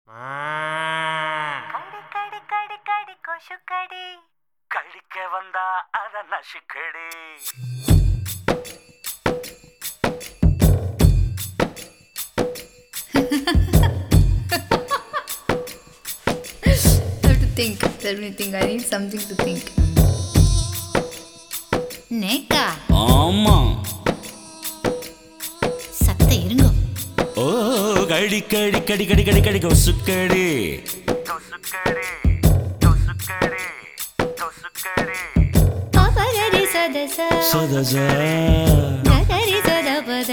கடி கடி கடி கடி கொசு கடி கழிக்க வந்தா அத நசுக்கடி have to think. Let me think. I need something to think. நேக்கா ஆமா சத்த இருங்க ஓ கடி கடி கடி கடி கடி கடி கொசுக்கடி தொசுக்கடி தொசுக்கடி தொசுக்கடி பவகரி சதச சதஜா ககரி சதபத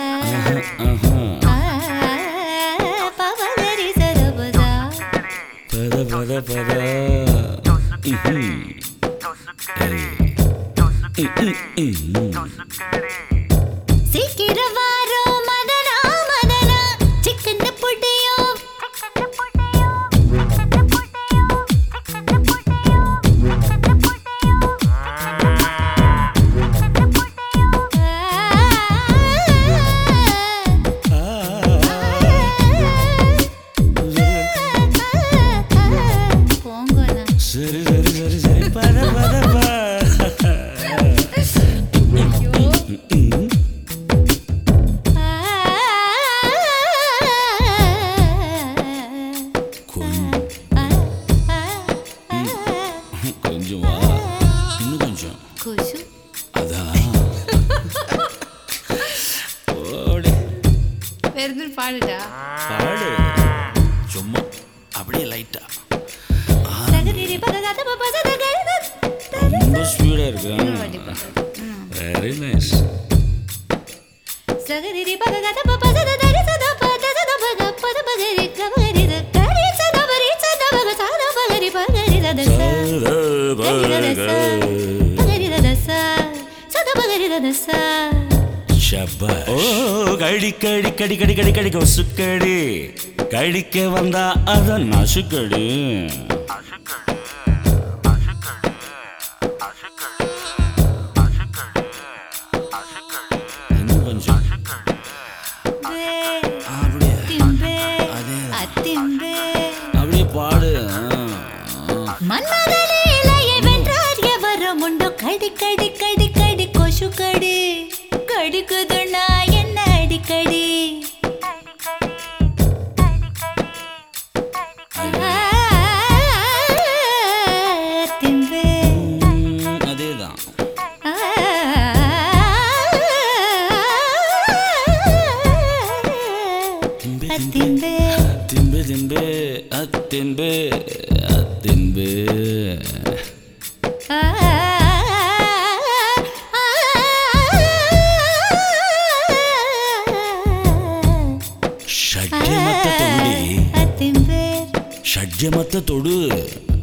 பவகரி சதபத பத பத பத தொசுக்கடி தொசுக்கடி தொசுக்கடி தொசுக்கடி சீக்கிரம் வாரோ மதனா மதனா சிக்கன புடியோ சிக்கன புடியோ சிக்கன புடியோ சிக்கன புடியோ சிக்கன புடியோ சிக்கன புடியோ போங்கண்ணா சரி சரி சரி சரி பத பத ப கொஞ்சம் வா இன்னும் கொஞ்சம் கொசு அதான் ஓடு வேறு பாடுடா பாடு சும்மா அப்படியே லைட்டா சகரிரி பகதாத பபதத கருத ரொம்ப ஸ்பீடா இருக்கு வாட்டி வெரி நைஸ் சகரிரி பகதாத பபதத தரி சத பதத பக பத பகரி கபகரி த கரி சத பரி சத பக சத பகரி பகரி சத ச பகரி சத ச பகரி சத ச சத பகரி சத ச ஓ கடி கடி கடி கடி கடி கடி கொசுக்கடி கடிக்க வந்தா அத நசுக்கடி அசுக்கடி அசுக்கடி அசுக்கடி அசுக்கடி அசுக்கடி இன்னும் கொஞ்சம் பே அப்படியே திம்பே அதே. அத்திம்பே அப்படியே பாடு மன்மதனே இலையை வென்றார் எவரும் உண்டோ கடி கடி கடி கடி கொசு கடி கடிக்குதுண்ணா என்ன அடிக்கடி அடிக்கடி அடிக்கடி அடிக்கடி திம்பே அதேதான் திம்பே திம்பே திம்பே திம்பு திம்பு அத்தின்பு அத்தின்பு ಷಡ್ಯಮತ್ತ ತೊಡಿ அத்திம்பே ಷಡ್ಯಮತ್ತ ತೊಡು